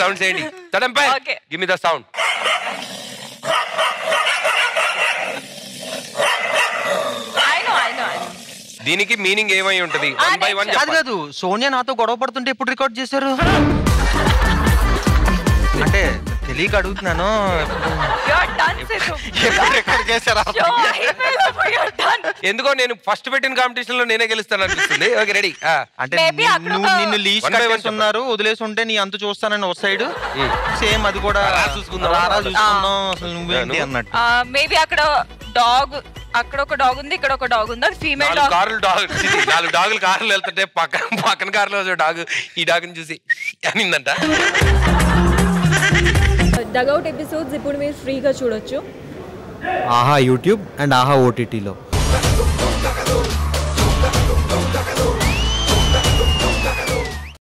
Sound చేయండి తడంపై Okay. Give me the sound I know, I know, I know. దీనికి meaning ఏమై ఉంటది వన్ బై వన్ కాదు కాదు సోనియా నాతో గొడవ పడుతుంటే ఎప్పుడు రికార్డ్ చేశారు అంటే తెలియక అడుగుతున్నాను You're done, Sidhu. ఎప్పుడు రికార్డ్ చేశారా Show అయిపోయింది, you're done. ఎందుకో నేను ఫస్ట్ పెట్టిన కాంపిటీషన్ లో నేనే గెలుస్తాను అనిపిస్తుంది ఓకే రెడీ అంటే Maybe ని- అక్కడ నువ్వు ఒక- నిన్ను లీజ్ One by one కట్టేస్తున్నారు వదిలేసి ఉంటే నీ అంత చూస్తానని ఒక సైడ్ సేమ్ అది కూడా రారా చూసుకుందాం. రారా చూసుకుందాం అసలు నువ్వేంటి నువ్వు- అన్నట్టు ఆ, మేబీ అక్కడ డాగ్ అక్కడ ఒక డాగ్ ఉంది ఇక్కడ ఒక డాగ్ ఉంది అది ఫీమేల్ నాలుగు డాగ్ కార్లు డాగ్ నాలుగు డాగులు కార్లు వెళ్తుంటే పక్కన పక్కన కార్లో డాగ్ ఈ డాగ్ని చూసి అనిందంట డగౌట్ ఎపిసోడ్స్ ఇప్పుడు మీరు ఫ్రీగా చూడొచ్చు ఆహా యూట్యూబ్ అండ్ ఆహా ఓటీటీలో